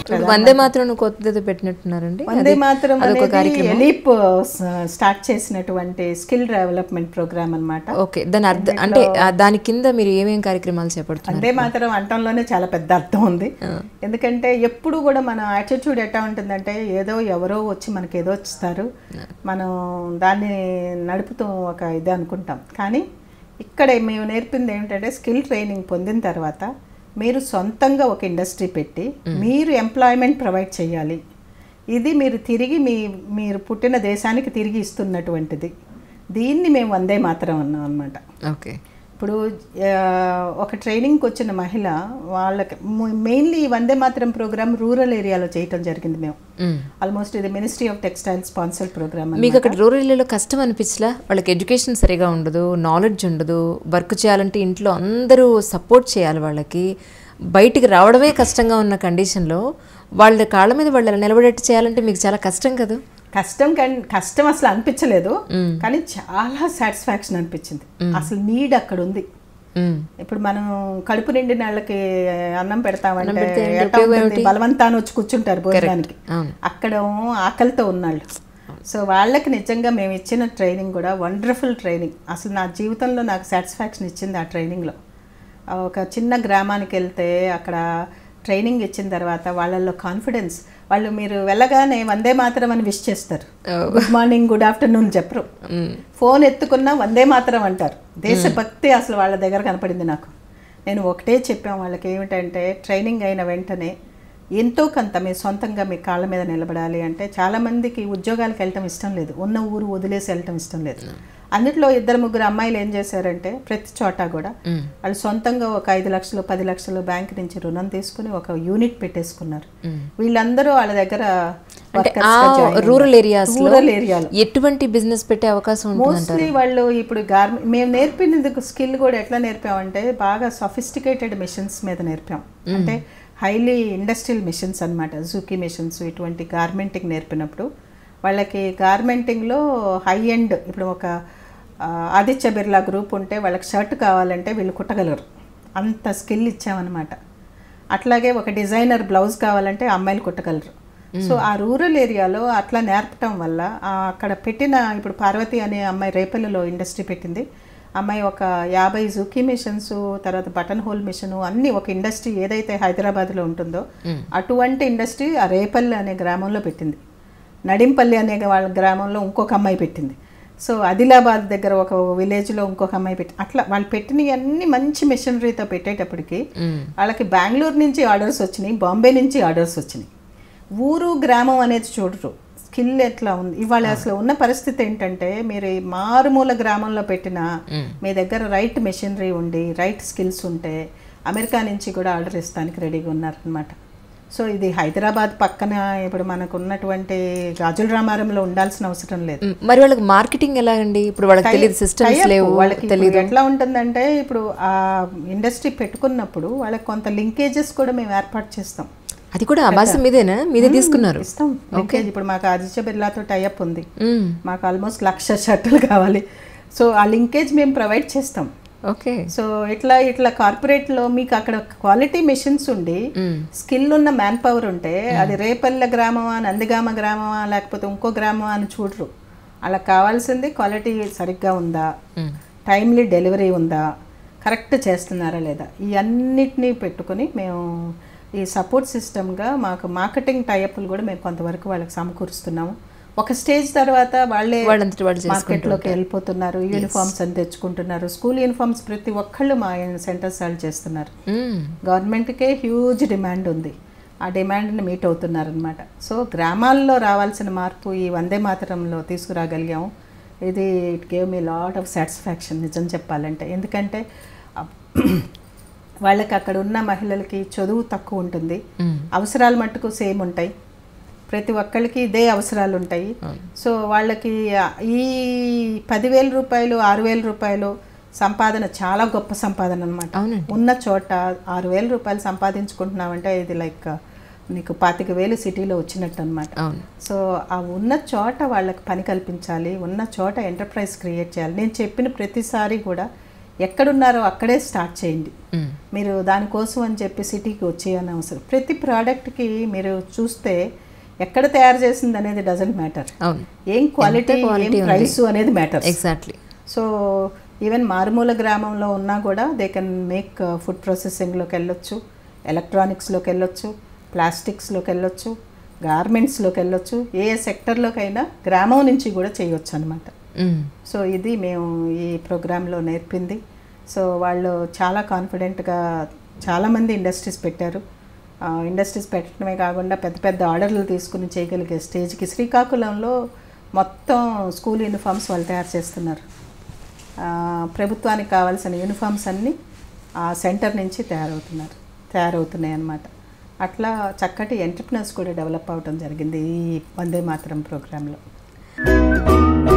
ఇప్పుడు వందే మాత్రం కొత్తది పెట్టినట్టున్నారండి వందే అది- మాత్రం అదొక అనేది కార్యక్రమం ఎలీప్ స్టార్ట్ చేసినటువంటి స్కిల్ డెవలప్మెంట్ ప్రోగ్రామ్ అన్నమాట ఓకే దాని అర్థం అంటే ఆ దాని కింద మీరు ఏమేం కార్యక్రమాలు చేపడుతున్నారు వందే మాత్రం అంటంలోనే చాలా పెద్ద అర్థం ఉంది ఎందుకంటే ఎప్పుడు కూడా మన యాటిట్యూడ్ ఎట్లా ఉంటుందంటే ఏదో ఎవరో వచ్చి మనకి ఏదో ఇస్తారు మనం దాన్ని నడుపుతూ ఒక ఇది అనుకుంటాం కానీ ఇక్కడ మేము నేర్పింది ఏమిటంటే స్కిల్ ట్రైనింగ్ పొందిన తర్వాత మీరు సొంతంగా ఒక ఇండస్ట్రీ పెట్టి మీరు ఎంప్లాయ్మెంట్ ప్రొవైడ్ చేయాలి ఇది మీరు తిరిగి మీ మీరు పుట్టిన దేశానికి తిరిగి ఇస్తున్నటువంటిది దీన్ని మేము వందే మాత్రం అన్నాం అనమాట ఓకే ఇప్పుడు ఆ, ఒక ట్రైనింగ్కి వచ్చిన మహిళ వాళ్ళకి మెయిన్లీ ఈ వందే మాత్రం ప్రోగ్రామ్ రూరల్ ఏరియాలో చేయటం జరిగింది మేము మ్మ్. ఆల్మోస్ట్ ఇది ministry of textile sponsor programme మీకు అక్కడ రూరల్ ఏరియాలో కష్టం అనిపించలా వాళ్ళకి ఎడ్యుకేషన్ సరిగా ఉండదు నాలెడ్జ్ ఉండదు వర్క్ చేయాలంటే ఇంట్లో అందరూ సపోర్ట్ చేయాలి వాళ్ళకి బయటికి రావడమే కష్టంగా ఉన్న కండిషన్లో వాళ్ళ కాళ్ళ మీద వాళ్ళు నిలబడేట్టు చేయాలంటే మీకు చాలా కష్టం కదా కష్టం కానీ కష్టం అసలు అనిపించలేదు కానీ చాలా సాటిస్ఫాక్షన్ అనిపించింది అసలు నీడ్ అక్కడ ఉంది మ్మ్. ఇప్పుడు మనం కడుపు నిండిన వాళ్ళకి అన్నం పెడతామంటే పెడితే ఏంటి ఎట్లా ఉంటుంది? బలవంతాన వచ్చి కూర్చుంటారు భోజనానికి అవును అక్కడ ఆకలితో ఉన్నాళ్ళు సో వాళ్ళకి నిజంగా మేము ఇచ్చిన ట్రైనింగ్ కూడా వండర్ఫుల్ ట్రైనింగ్ అసలు నా జీవితంలో నాకు సాటిస్ఫాక్షన్ ఇచ్చింది ఆ ట్రైనింగ్లో ఒక చిన్న గ్రామానికి వెళ్తే అక్కడ ట్రైనింగ్ ఇచ్చిన తర్వాత వాళ్ళల్లో కాన్ఫిడెన్స్ వాళ్ళు మీరు వెళ్ళగానే వందే మాత్రం అని విష్ చేస్తారు గుడ్ మార్నింగ్ గుడ్ ఆఫ్టర్నూన్ చెప్పరు ఫోన్ ఎత్తుకున్నా వందే మాత్రం అంటారు దేశభక్తి అసలు వాళ్ళ దగ్గర కనపడింది నాకు నేను ఒకటే చెప్పాం వాళ్ళకి ఏమిటంటే ట్రైనింగ్ అయిన వెంటనే ఎంతో కొంత మీ సొంతంగా మీ కాళ్ళ మీద నిలబడాలి అంటే చాలామందికి ఉద్యోగాలకు వెళ్ళటం ఇష్టం లేదు ఉన్న ఊరు వదిలేసి వెళ్ళటం ఇష్టం లేదు అన్నిట్లో ఇద్దరు ముగ్గురు అమ్మాయిలు ఏం చేశారంటే ప్రతి చోట కూడా వాళ్ళు సొంతంగా ఒక ఐదు లక్షలు పది లక్షలు బ్యాంక్ నుంచి రుణం తీసుకుని ఒక యూనిట్ పెట్టేసుకున్నారు వీళ్ళందరూ వాళ్ళ దగ్గర అంటే workers ఆ గా join అయ్యారు. రూరల్ ఏరియాస్ రూరల్ ఏరియాలో ఎటువంటి బిజినెస్ పెట్టే అవకాశం ఉంటుంది మోస్ట్లీ వాళ్ళు ఇప్పుడు గార్మెంట్ మేము నేర్పినది స్కిల్ కూడా ఎట్లా నేర్పామంటే బాగా సఫిస్టికేటెడ్ మిషన్స్ మీద నేర్పాం అంటే హైలీ ఇండస్ట్రియల్ మిషన్స్ అన్నమాట జూకీ మిషన్స్ ఇటువంటి గార్మెంటింగ్ నేర్పినప్పుడు వాళ్ళకి గార్మెంటింగ్లో హై ఎండ్ ఇప్పుడు ఒక ఆ, ఆదిత్య బిర్లా గ్రూప్ ఉంటే వాళ్ళకి షర్ట్ కావాలంటే వీళ్ళు కుట్టగలరు అంత స్కిల్ ఇచ్చామన్నమాట అట్లాగే ఒక డిజైనర్ బ్లౌజ్ కావాలంటే అమ్మాయిలు కుట్టగలరు సో ఆ రూరల్ ఏరియాలో అట్లా నేర్పటం వల్ల ఆ అక్కడ పెట్టిన ఇప్పుడు పార్వతి అనే అమ్మాయి రేపల్లిలో ఇండస్ట్రీ పెట్టింది అమ్మాయి ఒక యాభై జూకీ మిషన్స్ తర్వాత బటన్ హోల్ మిషన్ అన్ని ఒక ఇండస్ట్రీ ఏదైతే హైదరాబాద్లో ఉంటుందో అటువంటి ఇండస్ట్రీ ఆ రేపల్లి అనే గ్రామంలో పెట్టింది నడింపల్లి అనే వాళ్ళ గ్రామంలో ఇంకొక అమ్మాయి పెట్టింది సో ఆదిలాబాద్ దగ్గర ఒక విలేజ్లో ఇంకొక అమ్మాయి పెట్టి అట్లా వాళ్ళు పెట్టినవి అన్ని మంచి మిషనరీతో పెట్టేటప్పటికి వాళ్ళకి బెంగళూరు నుంచి ఆర్డర్స్ వచ్చినాయి బాంబే నుంచి ఆర్డర్స్ వచ్చినాయి ఊరు గ్రామం అనేది చూడరు స్కిల్ ఎట్లా ఉంది ఇవాళ అసలు ఉన్న పరిస్థితి ఏంటంటే మీరు ఈ మారుమూల గ్రామంలో పెట్టిన మీ దగ్గర రైట్ మెషినరీ ఉండి రైట్ స్కిల్స్ ఉంటే అమెరికా నుంచి కూడా ఆర్డర్ ఇస్తానికి రెడీగా ఉన్నారనమాట సో ఇది హైదరాబాద్ పక్కన ఇప్పుడు మనకు ఉన్నటువంటి రాజుల రామారంలో ఉండాల్సిన అవసరం లేదు మ్, మరి వాళ్ళకి మార్కెటింగ్ ఎలా అండి ఇప్పుడు వాళ్ళకి తెలియదు సిస్టమ్స్ tie-up. లేవు వాళ్ళకి ఇప్పుడు ఎట్లా ఉంటుందంటే ఇప్పుడు ఆ ఇండస్ట్రీ పెట్టుకున్నప్పుడు వాళ్ళకి కొంత లింకేజెస్ కూడా మేము ఏర్పాటు చేస్తాం అది కూడా అభాసం మీదేనా మీదే తీసుకున్నారు ఇస్తాం లింకేజ్ ఇప్పుడు మాకు ఆదిత్య బిర్లాతో టైఅప్ ఉంది మ్, మాకు ఆల్మోస్ట్ లక్ష షర్టులు కావాలి సో ఆ లింకేజ్ మేము ప్రొవైడ్ చేస్తాం ఓకే సో ఇట్లా ఇట్లా కార్పొరేట్లో మీకు అక్కడ క్వాలిటీ మెషిన్స్ ఉండి మ్, స్కిల్ ఉన్న మ్యాన్ పవర్ ఉంటే అది రేపల్లె గ్రామమా నందిగామ గ్రామమా లేకపోతే ఇంకో గ్రామమా అని చూడరు అలా కావాల్సింది క్వాలిటీ సరిగ్గా ఉందా మ్, టైమ్లీ డెలివరీ ఉందా కరెక్ట్ చేస్తున్నారా లేదా ఈ అన్నిటినీ పెట్టుకొని మేము ఈ సపోర్ట్ సిస్టమ్గా మాకు మార్కెటింగ్ టైఅప్లు కూడా మేము కొంతవరకు వాళ్ళకి సమకూరుస్తున్నాము ఒక స్టేజ్ తర్వాత వాళ్ళే వాళ్ళంతటి వాళ్ళు చేసుకుంటూ మార్కెట్లోకి వెళ్ళిపోతున్నారు యూనిఫామ్స్ అని తెచ్చుకుంటున్నారు స్కూల్ యూనిఫామ్స్ ప్రతి ఒక్కళ్ళు మా సెంటర్స్ వాళ్ళు చేస్తున్నారు మ్, గవర్నమెంట్కే హ్యూజ్ డిమాండ్ ఉంది ఆ డిమాండ్ని మీట్ అవుతున్నారనమాట సో గ్రామాల్లో రావాల్సిన మార్పు ఈ వందే మాతరంలో తీసుకురాగలిగాము ఇది it gave me lot of satisfaction నిజం చెప్పాలంటే ఎందుకంటే అప్- వాళ్ళకి అక్కడ ఉన్న మహిళలకి చదువు తక్కువ ఉంటుంది మ్, అవసరాలు మట్టుకు సేమ్ ఉంటాయి ప్రతి ఒక్కళ్ళకి ఇదే అవసరాలు ఉంటాయి సో వాళ్ళకి ఈ పదివేల రూపాయలు ఆరు వేల రూపాయలు సంపాదన చాలా గొప్ప సంపాదన అనమాట అవునండి ఉన్న చోట ఆరు వేల రూపాయలు సంపాదించుకుంటున్నామంటే ఇది లైక్ నీకు పాతిక వేలు సిటీలో వచ్చినట్టు అనమాట అవును సో ఆ ఉన్న చోట వాళ్ళకి పని కల్పించాలి ఉన్న చోట ఎంటర్ప్రైజ్ క్రియేట్ చేయాలి నేను చెప్పిన ప్రతిసారి కూడా ఎక్కడున్నారో అక్కడే స్టార్ట్ చేయండి మ్మ్. మీరు దానికోసం అని చెప్పి సిటీకి వచ్చేయని అవసరం ప్రతి ప్రోడక్ట్కి మీరు చూస్తే ఎక్కడ తయారు చేసింది అనేది డజంట్ మ్యాటర్ అవును ఏం క్వాలిటీ ఏం quality ఉంది. ప్రైస్ అనేది మ్యాటర్ ఎగ్జాక్ట్లీ సో ఈవెన్ మారుమూల గ్రామంలో ఉన్నా కూడా దే కెన్ మేక్ ఫుడ్ ప్రాసెసింగ్లోకి వెళ్ళొచ్చు ఎలక్ట్రానిక్స్లోకి వెళ్ళొచ్చు ప్లాస్టిక్స్లోకి వెళ్ళొచ్చు గార్మెంట్స్లోకి వెళ్ళొచ్చు ఏ సెక్టర్లోకైనా గ్రామం నుంచి కూడా చేయొచ్చు అనమాట సో ఇది మేము ఈ ప్రోగ్రాంలో నేర్పింది సో వాళ్ళు చాలా కాన్ఫిడెంట్గా చాలామంది ఇండస్ట్రీస్ పెట్టారు ఆ, ఇండస్ట్రీస్ పెట్టడమే కాకుండా పెద్ద పెద్ద ఆర్డర్లు తీసుకుని చేయగలిగే స్టేజ్కి శ్రీకాకుళంలో మొత్తం స్కూల్ యూనిఫామ్స్ వాళ్ళు తయారు చేస్తున్నారు ఆ, ప్రభుత్వానికి కావాల్సిన యూనిఫామ్స్ అన్నీ ఆ సెంటర్ నుంచి తయారవుతున్నారు తయారవుతున్నాయి అన్నమాట అట్లా చక్కటి ఎంటర్ప్రినర్స్ కూడా డెవలప్ అవడం జరిగింది ఈ వందే మాతరం ప్రోగ్రాంలో